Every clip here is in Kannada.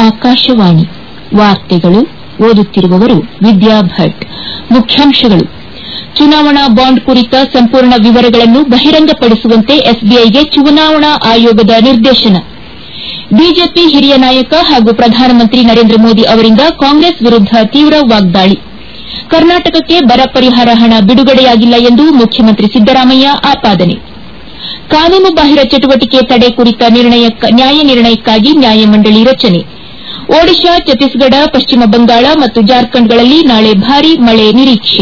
ಆಕಾಶವಾಣಿ ವಾರ್ತೆಗಳು ಓದುತ್ತಿರುವವರು ವಿದ್ಯಾ ಭಟ್ ಮುಖ್ಯಾಂಶಗಳು ಚುನಾವಣಾ ಬಾಂಡ್ ಕುರಿತ ಸಂಪೂರ್ಣ ವಿವರಗಳನ್ನು ಬಹಿರಂಗಪಡಿಸುವಂತೆ ಎಸ್ಬಿಐಗೆ ಚುನಾವಣಾ ಆಯೋಗದ ನಿರ್ದೇಶನ ಬಿಜೆಪಿ ಹಿರಿಯ ನಾಯಕ ಹಾಗೂ ಪ್ರಧಾನಮಂತ್ರಿ ನರೇಂದ್ರ ಮೋದಿ ಅವರಿಂದ ಕಾಂಗ್ರೆಸ್ ವಿರುದ್ದ ತೀವ್ರ ವಾಗ್ದಾಳಿ ಕರ್ನಾಟಕಕ್ಕೆ ಬರ ಪರಿಹಾರ ಹಣ ಬಿಡುಗಡೆಯಾಗಿಲ್ಲ ಎಂದು ಮುಖ್ಯಮಂತ್ರಿ ಸಿದ್ದರಾಮಯ್ಯ ಆಪಾದನೆ ಕಾನೂನುಬಾಹಿರ ಚಟುವಟಿಕೆ ತಡೆ ಕುರಿತ ನ್ಯಾಯ ನಿರ್ಣಯಕ್ಕಾಗಿ ನ್ಯಾಯಮಂಡಳಿ ರಚನೆ ಒಡಿಶಾ ಛತ್ತೀಸ್ಗಢ ಪಶ್ಚಿಮ ಬಂಗಾಳ ಮತ್ತು ಜಾರ್ಖಂಡ್ಗಳಲ್ಲಿ ನಾಳೆ ಭಾರೀ ಮಳೆ ನಿರೀಕ್ಷೆ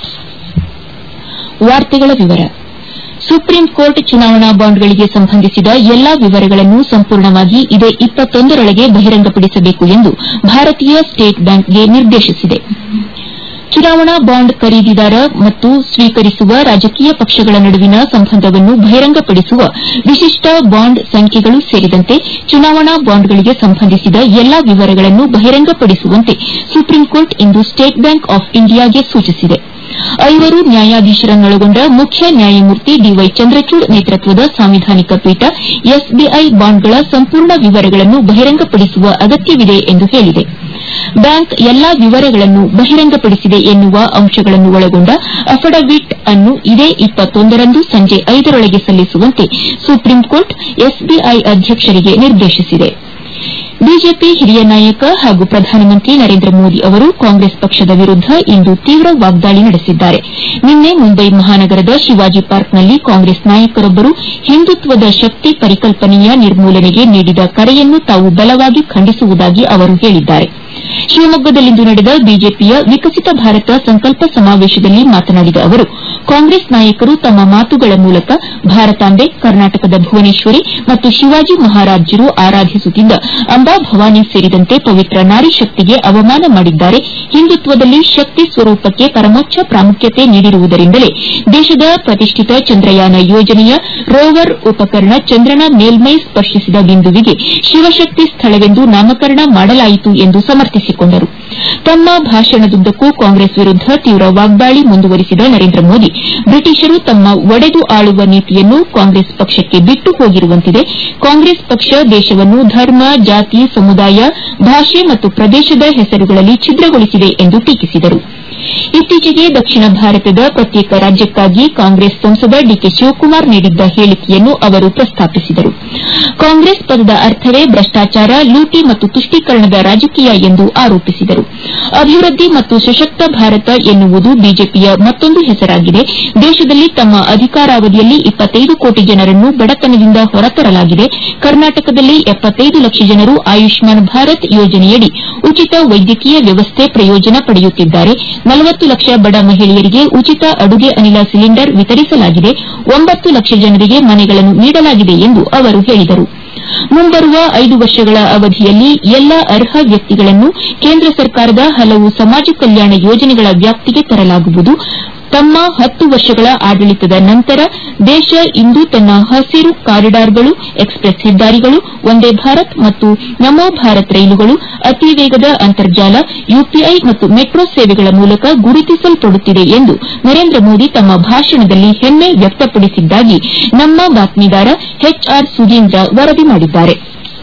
ಸುಪ್ರೀಂ ಕೋರ್ಟ್ ಚುನಾವಣಾ ಬಾಂಡ್ಗಳಿಗೆ ಸಂಬಂಧಿಸಿದ ಎಲ್ಲಾ ವಿವರಗಳನ್ನು ಸಂಪೂರ್ಣವಾಗಿ ಇದೇ ರೊಳಗೆ ಬಹಿರಂಗಪಡಿಸಬೇಕು ಎಂದು ಭಾರತೀಯ ಸ್ಟೇಟ್ ಬ್ಯಾಂಕ್ಗೆ ನಿರ್ದೇಶಿಸಿದೆ ಚುನಾವಣಾ ಬಾಂಡ್ ಖರೀದಿದಾರ ಮತ್ತು ಸ್ವೀಕರಿಸುವ ರಾಜಕೀಯ ಪಕ್ಷಗಳ ನಡುವಿನ ಸಂಬಂಧವನ್ನು ಬಹಿರಂಗಪಡಿಸುವ ವಿಶಿಷ್ಟ ಬಾಂಡ್ ಸಂಖ್ಯೆಗಳು ಸೇರಿದಂತೆ ಚುನಾವಣಾ ಬಾಂಡ್ಗಳಿಗೆ ಸಂಬಂಧಿಸಿದ ಎಲ್ಲಾ ವಿವರಗಳನ್ನು ಬಹಿರಂಗಪಡಿಸುವಂತೆ ಸುಪ್ರೀಂಕೋರ್ಟ್ ಇಂದು ಸ್ಟೇಟ್ ಬ್ಯಾಂಕ್ ಆಫ್ ಇಂಡಿಯಾಗೆ ಸೂಚಿಸಿದೆ ಐವರು ನ್ಯಾಯಾಧೀಶರನ್ನೊಳಗೊಂಡ ಮುಖ್ಯ ನ್ಯಾಯಮೂರ್ತಿ ಡಿವೈ ಚಂದ್ರಚೂಡ್ ನೇತೃತ್ವದ ಸಾಂವಿಧಾನಿಕ ಪೀಠ ಎಸ್ಬಿಐ ಬಾಂಡ್ಗಳ ಸಂಪೂರ್ಣ ವಿವರಗಳನ್ನು ಬಹಿರಂಗಪಡಿಸುವ ಅಗತ್ಯವಿದೆ ಎಂದು ಹೇಳಿದೆ ಬ್ಯಾಂಕ್ ಎಲ್ಲಾ ವಿವರಗಳನ್ನು ಬಹಿರಂಗಪಡಿಸಿದೆ ಎನ್ನುವ ಅಂಶಗಳನ್ನು ಒಳಗೊಂಡ ಅಫಿಡವಿಟ್ ಅನ್ನು ಇದೇ ರಂದು ಸಂಜೆ ಐದರೊಳಗೆ ಸಲ್ಲಿಸುವಂತೆ ಸುಪ್ರೀಂಕೋರ್ಟ್ ಎಸ್ಬಿಐ ಅಧ್ಯಕ್ಷರಿಗೆ ನಿರ್ದೇಶಿಸಿದೆ ಬಿಜೆಪಿ ಹಿರಿಯ ನಾಯಕ ಹಾಗೂ ಪ್ರಧಾನಮಂತ್ರಿ ನರೇಂದ್ರ ಮೋದಿ ಅವರು ಕಾಂಗ್ರೆಸ್ ಪಕ್ಷದ ವಿರುದ್ದ ಇಂದು ತೀವ್ರ ವಾಗ್ದಾಳಿ ನಡೆಸಿದ್ದಾರೆ ನಿನ್ನೆ ಮುಂಬೈ ಮಹಾನಗರದ ಶಿವಾಜಿ ಪಾರ್ಕ್ನಲ್ಲಿ ಕಾಂಗ್ರೆಸ್ ನಾಯಕರೊಬ್ಬರು ಹಿಂದುತ್ವದ ಶಕ್ತಿ ಪರಿಕಲ್ಪನೆಯ ನಿರ್ಮೂಲನೆಗೆ ನೀಡಿದ ಕರೆಯನ್ನು ತಾವು ಬಲವಾಗಿ ಖಂಡಿಸುವುದಾಗಿ ಅವರು ಹೇಳಿದ್ದಾರೆ ಶಿವಮೊಗ್ಗದಲ್ಲಿಂದು ನಡೆದ ಬಿಜೆಪಿಯ ವಿಕಸಿತ ಭಾರತ ಸಂಕಲ್ಪ ಸಮಾವೇಶದಲ್ಲಿ ಮಾತನಾಡಿದ ಅವರು ಕಾಂಗ್ರೆಸ್ ನಾಯಕರು ತಮ್ಮ ಮಾತುಗಳ ಮೂಲಕ ಭಾರತಾಂಬೆ ಕರ್ನಾಟಕದ ಭುವನೇಶ್ವರಿ ಮತ್ತು ಶಿವಾಜಿ ಮಹಾರಾಜರು ಆರಾಧಿಸುತ್ತಿದ್ದ ಅಂಬಾಭವಾನಿ ಸೇರಿದಂತೆ ಪವಿತ್ರ ನಾರಿ ಶಕ್ತಿಗೆ ಅವಮಾನ ಮಾಡಿದ್ದಾರೆ ಹಿಂದುತ್ವದಲ್ಲಿ ಶಕ್ತಿ ಸ್ವರೂಪಕ್ಕೆ ಪರಮೋಚ್ಚ ಪ್ರಾಮುಖ್ಯತೆ ನೀಡಿರುವುದರಿಂದಲೇ ದೇಶದ ಪ್ರತಿಷ್ಠಿತ ಚಂದ್ರಯಾನ ಯೋಜನೆಯ ರೋವರ್ ಉಪಕರಣ ಚಂದ್ರನ ಮೇಲ್ಮೈ ಸ್ಪರ್ಶಿಸಿದ ಬಿಂದುವಿಗೆ ಶಿವಶಕ್ತಿ ಸ್ಥಳವೆಂದು ನಾಮಕರಣ ಮಾಡಲಾಯಿತು ಎಂದು ಸಮರ್ಥಿಸಿಕೊಂಡರು ತಮ್ಮ ಭಾಷಣದುದ್ದಕ್ಕೂ ಕಾಂಗ್ರೆಸ್ ವಿರುದ್ದ ತೀವ್ರ ವಾಗ್ದಾಳಿ ಮುಂದುವರಿಸಿದ ನರೇಂದ್ರ ಮೋದಿ ಬ್ರಿಟಿಷರು ತಮ್ಮ ಒಡೆದು ಆಳುವ ನೀತಿಯನ್ನು ಕಾಂಗ್ರೆಸ್ ಪಕ್ಷಕ್ಕೆ ಬಿಟ್ಟು ಹೋಗಿರುವಂತಿದೆ ಕಾಂಗ್ರೆಸ್ ಪಕ್ಷ ದೇಶವನ್ನು ಧರ್ಮ ಜಾತಿ ಸಮುದಾಯ ಭಾಷೆ ಮತ್ತು ಪ್ರದೇಶದ ಹೆಸರುಗಳಲ್ಲಿ ಛಿದ್ರಗೊಳಿಸಿದೆ ಎಂದು ಟೀಕಿಸಿದರು ಇತ್ತೀಚೆಗೆ ದಕ್ಷಿಣ ಭಾರತದ ಪ್ರತ್ಯೇಕ ರಾಜ್ಯಕ್ಕಾಗಿ ಕಾಂಗ್ರೆಸ್ ಸಂಸದ ಡಿಕೆ ಶಿವಕುಮಾರ್ ನೀಡಿದ್ದ ಹೇಳಿಕೆಯನ್ನು ಅವರು ಪ್ರಸ್ತಾಪಿಸಿದರು ಕಾಂಗ್ರೆಸ್ ಪದದ ಅರ್ಥವೇ ಭ್ರಷ್ಟಾಚಾರ ಲೂಟಿ ಮತ್ತು ತುಷ್ಟೀಕರಣದ ರಾಜಕೀಯ ಎಂದು ಆರೋಪಿಸಿದರು ಅಭಿವೃದ್ದಿ ಮತ್ತು ಸಶಕ್ತ ಭಾರತ ಎನ್ನುವುದು ಬಿಜೆಪಿಯ ಮತ್ತೊಂದು ಹೆಸರಾಗಿದೆ ದೇಶದಲ್ಲಿ ತಮ್ಮ ಅಧಿಕಾರಾವಧಿಯಲ್ಲಿ ಕೋಟಿ ಜನರನ್ನು ಬಡತನದಿಂದ ಹೊರತರಲಾಗಿದೆ ಕರ್ನಾಟಕದಲ್ಲಿ ಲಕ್ಷ ಜನರು ಆಯುಷ್ಮಾನ್ ಭಾರತ್ ಯೋಜನೆಯಡಿ ಉಚಿತ ವೈದ್ಯಕೀಯ ವ್ಯವಸ್ಥೆ ಪ್ರಯೋಜನ ಪಡೆಯುತ್ತಿದ್ದಾರೆ ನಲವತ್ತು ಲಕ್ಷ ಬಡ ಮಹಿಳೆಯರಿಗೆ ಉಚಿತ ಅಡುಗೆ ಅನಿಲ ಸಿಲಿಂಡರ್ ವಿತರಿಸಲಾಗಿದೆ ಒಂಬತ್ತು ಲಕ್ಷ ಜನರಿಗೆ ಮನೆಗಳನ್ನು ನೀಡಲಾಗಿದೆ ಎಂದು ಅವರು ಹೇಳಿದರು ಮುಂಬರುವ ಐದು ವರ್ಷಗಳ ಅವಧಿಯಲ್ಲಿ ಎಲ್ಲಾ ಅರ್ಹ ವ್ಯಕ್ತಿಗಳನ್ನು ಕೇಂದ್ರ ಸರ್ಕಾರದ ಹಲವು ಸಮಾಜ ಕಲ್ಯಾಣ ಯೋಜನೆಗಳ ವ್ಯಾಪ್ತಿಗೆ ತರಲಾಗುವುದು ತಮ್ಮ ಹತ್ತು ವರ್ಷಗಳ ಆಡಳಿತದ ನಂತರ ದೇಶ ಇಂದು ತನ್ನ ಹಸಿರು ಕಾರಿಡಾರ್ಗಳು ಎಕ್ಸ್ಪ್ರೆಸ್ ಹೆದ್ದಾರಿಗಳು ವಂದೇ ಭಾರತ್ ಮತ್ತು ನಮೋ ಭಾರತ್ ರೈಲುಗಳು ಅತಿ ವೇಗದ ಅಂತರ್ಜಾಲ ಯುಪಿಐ ಮತ್ತು ಮೆಟ್ರೋ ಸೇವೆಗಳ ಮೂಲಕ ಗುರುತಿಸಲ್ಪಡುತ್ತಿದೆ ಎಂದು ನರೇಂದ್ರ ಮೋದಿ ತಮ್ಮ ಭಾಷಣದಲ್ಲಿ ಹೆಮ್ಮೆ ವ್ಯಕ್ತಪಡಿಸಿದ್ದಾಗಿ ನಮ್ಮ ಬಾತ್ಮೀದಾರ ಎಚ್ಆರ್ ಸುಧೀಂದ್ರ ವರದಿ ಮಾಡಿದ್ದಾರೆ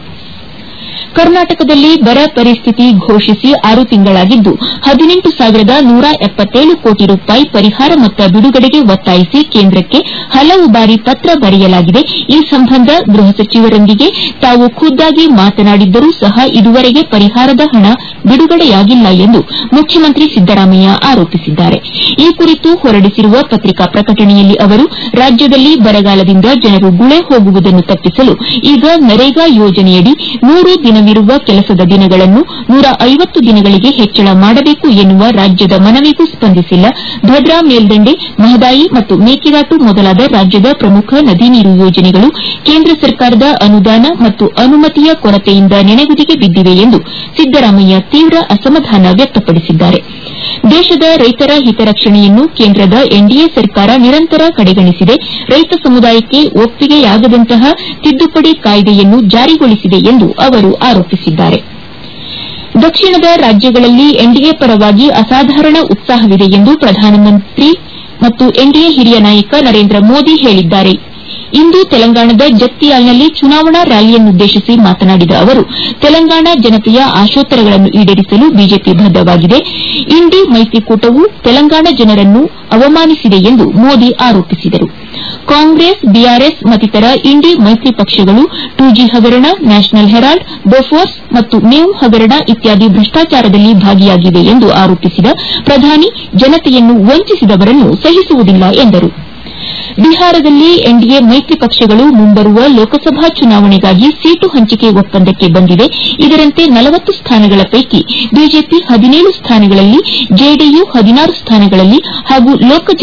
ಕರ್ನಾಟಕದಲ್ಲಿ ಬರ ಪರಿಸ್ಥಿತಿ ಘೋಷಿಸಿ ಆರು ತಿಂಗಳಾಗಿದ್ದು ಹದಿನೆಂಟು ಸಾವಿರದ ನೂರ ಎಪ್ಪತ್ತೇಳು ಕೋಟಿ ರೂಪಾಯಿ ಪರಿಹಾರ ಮೊತ್ತ ಬಿಡುಗಡೆಗೆ ಒತ್ತಾಯಿಸಿ ಕೇಂದ್ರಕ್ಕೆ ಹಲವು ಬಾರಿ ಪತ್ರ ಬರೆಯಲಾಗಿದೆ ಈ ಸಂಬಂಧ ಗೃಹ ಸಚಿವರೊಂದಿಗೆ ತಾವು ಖುದ್ದಾಗಿ ಮಾತನಾಡಿದ್ದರೂ ಸಹ ಇದುವರೆಗೆ ಪರಿಹಾರದ ಹಣ ಬಿಡುಗಡೆಯಾಗಿಲ್ಲ ಎಂದು ಮುಖ್ಯಮಂತ್ರಿ ಸಿದ್ದರಾಮಯ್ಯ ಆರೋಪಿಸಿದ್ದಾರೆ ಈ ಕುರಿತು ಹೊರಡಿಸಿರುವ ಪತ್ರಿಕಾ ಪ್ರಕಟಣೆಯಲ್ಲಿ ಅವರು ರಾಜ್ಯದಲ್ಲಿ ಬರಗಾಲದಿಂದ ಜನರು ಗುಳೆ ಹೋಗುವುದನ್ನು ತಪ್ಪಿಸಲು ಈಗ ನರೇಗಾ ಯೋಜನೆಯಡಿ ನೂರು ದಿನವಿರುವ ಕೆಲಸದ ದಿನಗಳನ್ನು ನೂರ ಐವತ್ತು ದಿನಗಳಿಗೆ ಹೆಚ್ಚಳ ಮಾಡಬೇಕು ಎನ್ನುವ ರಾಜ್ಯದ ಮನವಿಗೂ ಸ್ಪಂದಿಸಿಲ್ಲ ಭದ್ರಾ ಮೇಲ್ದಂಡೆ ಮಹದಾಯಿ ಮತ್ತು ಮೇಕೆದಾಟು ಮೊದಲಾದ ರಾಜ್ಯದ ಪ್ರಮುಖ ನದಿ ನೀರು ಯೋಜನೆಗಳು ಕೇಂದ್ರ ಸರ್ಕಾರದ ಅನುದಾನ ಮತ್ತು ಅನುಮತಿಯ ಕೊರತೆಯಿಂದ ನೆನೆಗುದಿಗೆ ಬಿದ್ದಿವೆ ಎಂದು ಸಿದ್ದರಾಮಯ್ಯ ತೀವ್ರ ಅಸಮಾಧಾನ ವ್ಯಕ್ತಪಡಿಸಿದ್ದಾರೆ ದೇಶದ ರೈತರ ಹಿತರಕ್ಷಣೆಯನ್ನು ಕೇಂದ್ರದ ಎನ್ಡಿಎ ಸರ್ಕಾರ ನಿರಂತರ ಕಡೆಗಣಿಸಿದೆ ರೈತ ಸಮುದಾಯಕ್ಕೆ ಒಪ್ಪಿಗೆಯಾಗದಂತಹ ತಿದ್ದುಪಡಿ ಕಾಯ್ದೆಯನ್ನು ಜಾರಿಗೊಳಿಸಿದೆ ಎಂದು ಅವರು ಆರೋಪಿಸಿದ್ದಾರೆ ದಕ್ಷಿಣದ ರಾಜ್ಯಗಳಲ್ಲಿ ಎನ್ಡಿಎ ಪರವಾಗಿ ಅಸಾಧಾರಣ ಉತ್ಸಾಹವಿದೆ ಎಂದು ಪ್ರಧಾನಮಂತ್ರಿ ಮತ್ತು ಎನ್ಡಿಎ ಹಿರಿಯ ನಾಯಕ ನರೇಂದ್ರ ಮೋದಿ ಹೇಳಿದ್ದಾರೆ ಇಂದು ತೆಲಂಗಾಣದ ಜತ್ತಿಯಾಲ್ನಲ್ಲಿ ಚುನಾವಣಾ ರ್ಯಾಲಿಯನ್ನುದ್ದೇಶಿಸಿ ಮಾತನಾಡಿದ ಅವರು ತೆಲಂಗಾಣ ಜನತೆಯ ಆಶೋತ್ತರಗಳನ್ನು ಈಡೇರಿಸಲು ಬಿಜೆಪಿ ಬದ್ದವಾಗಿದೆ ಇಂಡಿ ಮೈತ್ರಿಕೂಟವು ತೆಲಂಗಾಣ ಜನರನ್ನು ಅವಮಾನಿಸಿದೆ ಎಂದು ಮೋದಿ ಆರೋಪಿಸಿದರು ಕಾಂಗ್ರೆಸ್ ಬಿಆರ್ಎಸ್ ಮತ್ತಿತರ ಇಂಡಿ ಮೈತ್ರಿ ಪಕ್ಷಗಳು ಟು ಜಿ ಹಗರಣ ನ್ಯಾಷನಲ್ ಹೆರಾಲ್ಡ್ ಬೋಫೋರ್ಸ್ ಮತ್ತು ಮೇವು ಹಗರಣ ಇತ್ಯಾದಿ ಭ್ರಷ್ಟಾಚಾರದಲ್ಲಿ ಭಾಗಿಯಾಗಿವೆ ಎಂದು ಆರೋಪಿಸಿದ ಪ್ರಧಾನಿ ಜನತೆಯನ್ನು ವಂಚಿಸಿದವರನ್ನು ಸಹಿಸುವುದಿಲ್ಲ ಎಂದರು ಬಿಹಾರದಲ್ಲಿ ಎನ್ಡಿಎ ಮೈತ್ರಿ ಪಕ್ಷಗಳು ಮುಂಬರುವ ಲೋಕಸಭಾ ಚುನಾವಣೆಗಾಗಿ ಸೀಟು ಹಂಚಿಕೆ ಒಪ್ಪಂದಕ್ಕೆ ಬಂದಿವೆ ಇದರಂತೆ ನಲವತ್ತು ಸ್ಥಾನಗಳ ಪೈಕಿ ಬಿಜೆಪಿ ಹದಿನೇಳು ಸ್ಥಾನಗಳಲ್ಲಿ ಜೆಡಿಯು ಹದಿನಾರು ಸ್ಥಾನಗಳಲ್ಲಿ ಹಾಗೂ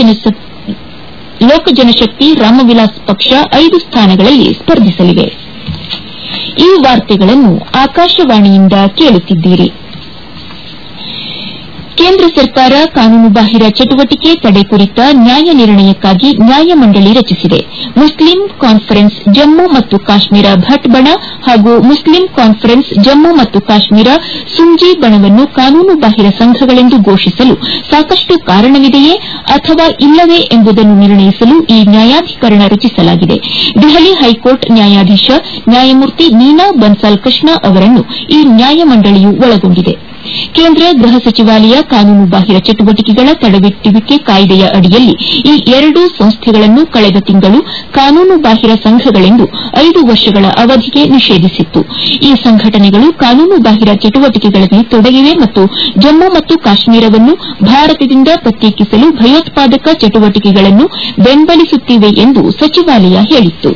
ಲೋಕ ಜನಶಕ್ತಿ ರಾಮವಿಲಾಸ್ ಪಕ್ಷ ಐದು ಸ್ಥಾನಗಳಲ್ಲಿ ಸ್ಪರ್ಧಿಸಲಿವೆ ಈ ವಾರ್ತೆಗಳನ್ನು ಆಕಾಶವಾಣಿಯಿಂದ ಕೇಳುತ್ತಿದ್ದೀರಿ ಕೇಂದ್ರ ಸರ್ಕಾರ ಕಾನೂನುಬಾಹಿರ ಚಟುವಟಿಕೆ ತಡೆ ಕುರಿತ ನ್ಯಾಯ ನಿರ್ಣಯಕ್ಕಾಗಿ ನ್ಯಾಯಮಂಡಳಿ ರಚಿಸಿದೆ ಮುಸ್ಲಿಂ ಕಾನ್ಫರೆನ್ಸ್ ಜಮ್ಮು ಮತ್ತು ಕಾಶ್ಮೀರ ಭಟ್ ಬಣ ಹಾಗೂ ಮುಸ್ಲಿಂ ಕಾನ್ಫರೆನ್ಸ್ ಜಮ್ಮು ಮತ್ತು ಕಾಶ್ಮೀರ ಸುಂಜಿ ಬಣವನ್ನು ಕಾನೂನುಬಾಹಿರ ಸಂಘಗಳೆಂದು ಘೋಷಿಸಲು ಸಾಕಷ್ಟು ಕಾರಣವಿದೆಯೇ ಅಥವಾ ಇಲ್ಲವೇ ಎಂಬುದನ್ನು ನಿರ್ಣಯಿಸಲು ಈ ನ್ಯಾಯಾಧಿಕರಣ ರಚಿಸಲಾಗಿದೆ ದೆಹಲಿ ಹೈಕೋರ್ಟ್ ನ್ಯಾಯಾಧೀಶ ನ್ಯಾಯಮೂರ್ತಿ ನೀನಾ ಬನ್ಸಾಲ್ ಕೃಷ್ಣ ಅವರನ್ನು ಈ ನ್ಯಾಯಮಂಡಳಿಯು ಒಳಗೊಂಡಿದೆ ಕೇಂದ್ರ ಗೃಹ ಸಚಿವಾಲಯ ಕಾನೂನುಬಾಹಿರ ಚಟುವಟಿಕೆಗಳ ತಡೆಗಟ್ಟುವಿಕೆ ಕಾಯ್ದೆಯ ಅಡಿಯಲ್ಲಿ ಈ ಎರಡೂ ಸಂಸ್ಥೆಗಳನ್ನು ಕಳೆದ ತಿಂಗಳು ಕಾನೂನುಬಾಹಿರ ಸಂಘಗಳೆಂದು ಐದು ವರ್ಷಗಳ ಅವಧಿಗೆ ನಿಷೇಧಿಸಿತ್ತು ಈ ಸಂಘಟನೆಗಳು ಕಾನೂನುಬಾಹಿರ ಚಟುವಟಿಕೆಗಳಲ್ಲಿ ತೊಡಗಿವೆ ಮತ್ತು ಜಮ್ಮು ಮತ್ತು ಕಾಶ್ಮೀರವನ್ನು ಭಾರತದಿಂದ ಪ್ರತ್ಯೇಕಿಸಲು ಭಯೋತ್ಪಾದಕ ಚಟುವಟಿಕೆಗಳನ್ನು ಬೆಂಬಲಿಸುತ್ತಿವೆ ಎಂದು ಸಚಿವಾಲಯ ಹೇಳಿತ್ತು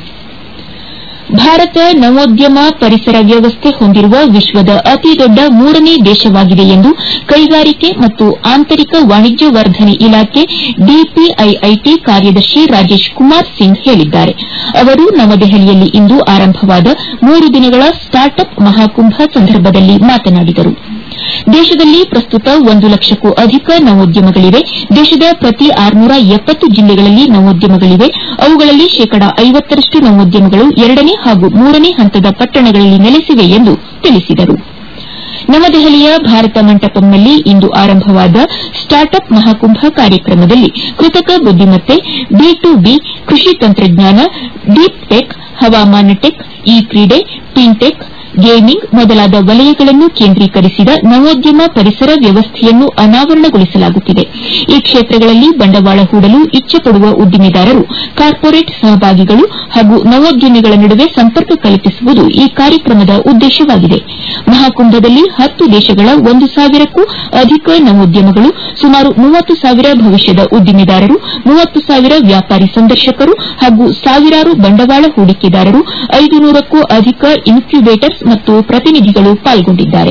ಭಾರತ ನವೋದ್ಯಮ ಪರಿಸರ ವ್ಯವಸ್ಥೆ ಹೊಂದಿರುವ ವಿಶ್ವದ ಅತಿದೊಡ್ಡ ಮೂರನೇ ದೇಶವಾಗಿದೆ ಎಂದು ಕೈಗಾರಿಕೆ ಮತ್ತು ಆಂತರಿಕ ವಾಣಿಜ್ಯ ವರ್ಧನೆ ಇಲಾಖೆ ಡಿಪಿಐಐಟಿ ಕಾರ್ಯದರ್ಶಿ ರಾಜೇಶ್ ಕುಮಾರ್ ಸಿಂಗ್ ಹೇಳಿದ್ದಾರೆ ಅವರು ನವದೆಹಲಿಯಲ್ಲಿ ಇಂದು ಆರಂಭವಾದ ಮೂರು ದಿನಗಳ ಸ್ಟಾರ್ಟ್ ಅಪ್ ಮಹಾಕುಂಭ ಸಂದರ್ಭದಲ್ಲಿ ಮಾತನಾಡಿದರು ದೇಶದಲ್ಲಿ ಪ್ರಸ್ತುತ ಒಂದು ಲಕ್ಷಕ್ಕೂ ಅಧಿಕ ನವೋದ್ಯಮಗಳಿವೆ ದೇಶದ ಪ್ರತಿ ಆರುನೂರ ಎಪ್ಪತ್ತು ಜಿಲ್ಲೆಗಳಲ್ಲಿ ನವೋದ್ಯಮಗಳಿವೆ ಅವುಗಳಲ್ಲಿ ಶೇಕಡ ಐವತ್ತರಷ್ಟು ನವೋದ್ಯಮಗಳು ಎರಡನೇ ಹಾಗೂ ಮೂರನೇ ಹಂತದ ಪಟ್ಟಣಗಳಲ್ಲಿ ನೆಲೆಸಿವೆ ಎಂದು ತಿಳಿಸಿದರು ನವದೆಹಲಿಯ ಭಾರತ ಮಂಟಪಂನಲ್ಲಿ ಇಂದು ಆರಂಭವಾದ ಸ್ಟಾರ್ಟ್ ಅಪ್ ಮಹಾಕುಂಭ ಕಾರ್ಯಕ್ರಮದಲ್ಲಿ ಕೃತಕ ಬುದ್ದಿಮತ್ತೆ ಬಿ ಟು ಬಿ ಕೃಷಿ ತಂತ್ರಜ್ಞಾನ ಡೀಪ್ ಟೆಕ್ ಹವಾಮಾನ ಟೆಕ್ ಇ ಕ್ರೀಡೆ ಫಿನ್ಟೆಕ್ ಗೇಮಿಂಗ್ ಮೊದಲಾದ ವಲಯಗಳನ್ನು ಕೇಂದ್ರೀಕರಿಸಿದ ನವೋದ್ಯಮ ಪರಿಸರ ವ್ಯವಸ್ಥೆಯನ್ನು ಅನಾವರಣಗೊಳಿಸಲಾಗುತ್ತಿದೆ ಈ ಕ್ಷೇತ್ರಗಳಲ್ಲಿ ಬಂಡವಾಳ ಹೂಡಲು ಇಚ್ಛೆಪಡುವ ಉದ್ದಿಮೆದಾರರು ಕಾರ್ಪೊರೇಟ್ ಸಹಭಾಗಿಗಳು ಹಾಗೂ ನವೋದ್ಯಮಿಗಳ ನಡುವೆ ಸಂಪರ್ಕ ಕಲ್ಪಿಸುವುದು ಈ ಕಾರ್ಯಕ್ರಮದ ಉದ್ದೇಶವಾಗಿದೆ ಮಹಾಕುಂಭದಲ್ಲಿ ಹತ್ತು ದೇಶಗಳ ಒಂದು ಸಾವಿರಕ್ಕೂ ಅಧಿಕ ನವೋದ್ಯಮಗಳು ಸುಮಾರು ಮೂವತ್ತು ಸಾವಿರ ಭವಿಷ್ಯದ ಉದ್ದಿಮೆದಾರರು ಮೂವತ್ತು ಸಾವಿರ ವ್ಯಾಪಾರಿ ಸಂದರ್ಶಕರು ಹಾಗೂ ಸಾವಿರಾರು ಬಂಡವಾಳ ಹೂಡಿಕೆದಾರರು ಐದು ನೂರಕ್ಕೂ ಅಧಿಕ ಇನ್ಕ್ಯುಬೇಟರ್ಸ್ ಮತ್ತು ಪ್ರತಿನಿಧಿಗಳು ಪಾಲ್ಗೊಂಡಿದ್ದಾರೆ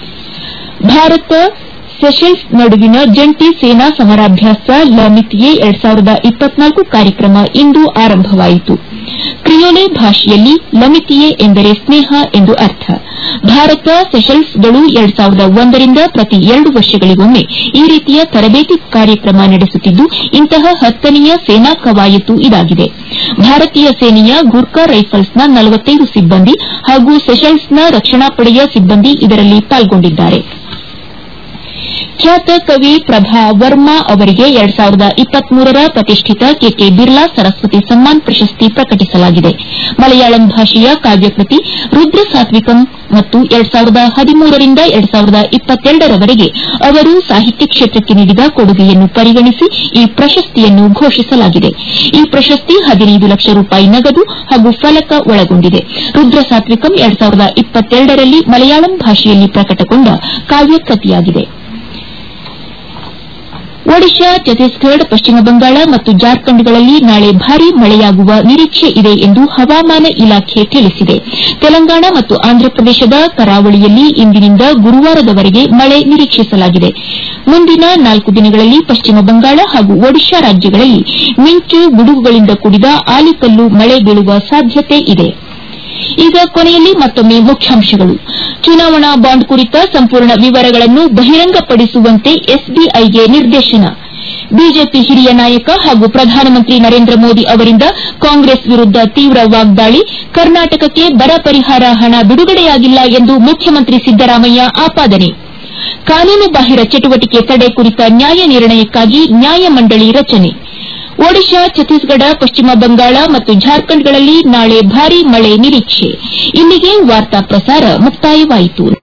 ಭಾರತ ಸೆಷೆಲ್ಸ್ ನಡುವಿನ ಜಂಟಿ ಸೇನಾ ಸಮರಾಭ್ಯಾಸ ಲಮಿತಿಯೆ ಎರಡ್ ಸಾವಿರದ ಇಪ್ಪತ್ನಾಲ್ಕು ಕಾರ್ಯಕ್ರಮ ಇಂದು ಆರಂಭವಾಯಿತು ಕ್ರಿಯೋಲೆ ಭಾಷೆಯಲ್ಲಿ ಲಮಿತಿಯೆ ಎಂದರೆ ಸ್ನೇಹ ಎಂದು ಅರ್ಥ ಭಾರತ ಸೆಷೆಲ್ಸ್ಗಳು ಎರಡ್ ಸಾವಿರದ ಒಂದರಿಂದ ಪ್ರತಿ ಎರಡು ವರ್ಷಗಳಿಗೊಮ್ಮೆ ಈ ರೀತಿಯ ತರಬೇತಿ ಕಾರ್ಯಕ್ರಮ ನಡೆಸುತ್ತಿದ್ದು ಇಂತಹ ಹತ್ತನೆಯ ಸೇನಾ ಕವಾಯತು ಇದಾಗಿದೆ ಭಾರತೀಯ ಸೇನೆಯ ಗೂರ್ಖಾ ರೈಫಲ್ಸ್ನ ನಲವತ್ತೈದು ಸಿಬ್ಬಂದಿ ಹಾಗೂ ಸೆಷೆಲ್ಸ್ನ ರಕ್ಷಣಾ ಪಡೆಯ ಸಿಬ್ಬಂದಿ ಇದರಲ್ಲಿ ಪಾಲ್ಗೊಂಡಿದ್ದಾರೆ ಖ್ಯಾತ ಕವಿ ಪ್ರಭಾ ವರ್ಮಾ ಅವರಿಗೆ ಎರಡ್ ಸಾವಿರದ ಇಪ್ಪತ್ಮೂರರ ಪ್ರತಿಷ್ಠಿತ ಕೆಕೆ ಬಿರ್ಲಾ ಸರಸ್ವತಿ ಸಮ್ಮಾನ್ ಪ್ರಶಸ್ತಿ ಪ್ರಕಟಿಸಲಾಗಿದೆ ಮಲಯಾಳಂ ಭಾಷೆಯ ಕಾವ್ಯಕೃತಿ ರುದ್ರ ಸಾತ್ವಿಕಂ ಮತ್ತು ಎರಡ್ ಸಾವಿರದ ಹದಿಮೂರರಿಂದ ಎರಡ್ ಸಾವಿರದ ಇಪ್ಪತ್ತೆರಡರವರೆಗೆ ಅವರು ಸಾಹಿತ್ಯ ಕ್ಷೇತ್ರಕ್ಕೆ ನೀಡಿದ ಕೊಡುಗೆಯನ್ನು ಪರಿಗಣಿಸಿ ಈ ಪ್ರಶಸ್ತಿಯನ್ನು ಘೋಷಿಸಲಾಗಿದೆ ಈ ಪ್ರಶಸ್ತಿ ಹದಿನೈದು ಲಕ್ಷ ರೂಪಾಯಿ ನಗದು ಹಾಗೂ ಫಲಕ ಒಳಗೊಂಡಿದೆ ರುದ್ರ ಸಾತ್ವಿಕಂ ಎರಡ್ ಸಾವಿರದ ಇಪ್ಪತ್ತೆರಡರಲ್ಲಿ ಮಲಯಾಳಂ ಭಾಷೆಯಲ್ಲಿ ಪ್ರಕಟಗೊಂಡ ಕಾವ್ಯಕೃತಿಯಾಗಿದೆ ಒಡಿಶಾ ಛತ್ತೀಸ್ಗಢ ಪಶ್ಚಿಮ ಬಂಗಾಳ ಮತ್ತು ಜಾರ್ಖಂಡ್ಗಳಲ್ಲಿ ನಾಳೆ ಭಾರೀ ಮಳೆಯಾಗುವ ನಿರೀಕ್ಷೆ ಇದೆ ಎಂದು ಹವಾಮಾನ ಇಲಾಖೆ ತಿಳಿಸಿದೆ ತೆಲಂಗಾಣ ಮತ್ತು ಆಂಧ್ರಪ್ರದೇಶದ ಕರಾವಳಿಯಲ್ಲಿ ಇಂದಿನಿಂದ ಗುರುವಾರದವರೆಗೆ ಮಳೆ ನಿರೀಕ್ಷಿಸಲಾಗಿದೆ ಮುಂದಿನ ನಾಲ್ಕು ದಿನಗಳಲ್ಲಿ ಪಶ್ಚಿಮ ಬಂಗಾಳ ಹಾಗೂ ಒಡಿಶಾ ರಾಜ್ಯಗಳಲ್ಲಿ ಮಿಂಚು ಗುಡುಗುಗಳಿಂದ ಕೂಡಿದ ಆಲಿಕಲ್ಲು ಮಳೆ ಬೀಳುವ ಸಾಧ್ಯತೆ ಇದೆ ಈಗ ಕೊನೆಯಲ್ಲಿ ಮತ್ತೊಮ್ಮೆ ಮುಖ್ಯಾಂಶಗಳು ಚುನಾವಣಾ ಬಾಂಡ್ ಕುರಿತ ಸಂಪೂರ್ಣ ವಿವರಗಳನ್ನು ಬಹಿರಂಗಪಡಿಸುವಂತೆ ಎಸ್ಬಿಐಗೆ ನಿರ್ದೇಶನ ಬಿಜೆಪಿ ಹಿರಿಯ ನಾಯಕ ಹಾಗೂ ಪ್ರಧಾನಮಂತ್ರಿ ನರೇಂದ್ರ ಮೋದಿ ಅವರಿಂದ ಕಾಂಗ್ರೆಸ್ ವಿರುದ್ದ ತೀವ್ರ ವಾಗ್ದಾಳಿ ಕರ್ನಾಟಕಕ್ಕೆ ಬರ ಪರಿಹಾರ ಹಣ ಬಿಡುಗಡೆಯಾಗಿಲ್ಲ ಎಂದು ಮುಖ್ಯಮಂತ್ರಿ ಸಿದ್ದರಾಮಯ್ಯ ಆಪಾದನೆ ಕಾನೂನುಬಾಹಿರ ಚಟುವಟಿಕೆ ತಡೆ ಕುರಿತ ನ್ಯಾಯ ನಿರ್ಣಯಕ್ಕಾಗಿ ನ್ಯಾಯಮಂಡಳಿ ರಚನೆ ಒಡಿಶಾ ಛತ್ತೀಸ್ಗಢ ಪಶ್ಚಿಮ ಬಂಗಾಳ ಮತ್ತು ಜಾರ್ಖಂಡ್ಗಳಲ್ಲಿ ನಾಳೆ ಭಾರೀ ಮಳೆ ನಿರೀಕ್ಷೆ ಇಲ್ಲಿಗೆ ವಾರ್ತಾ ಪ್ರಸಾರ ಮುಕ್ತಾಯವಾಯಿತು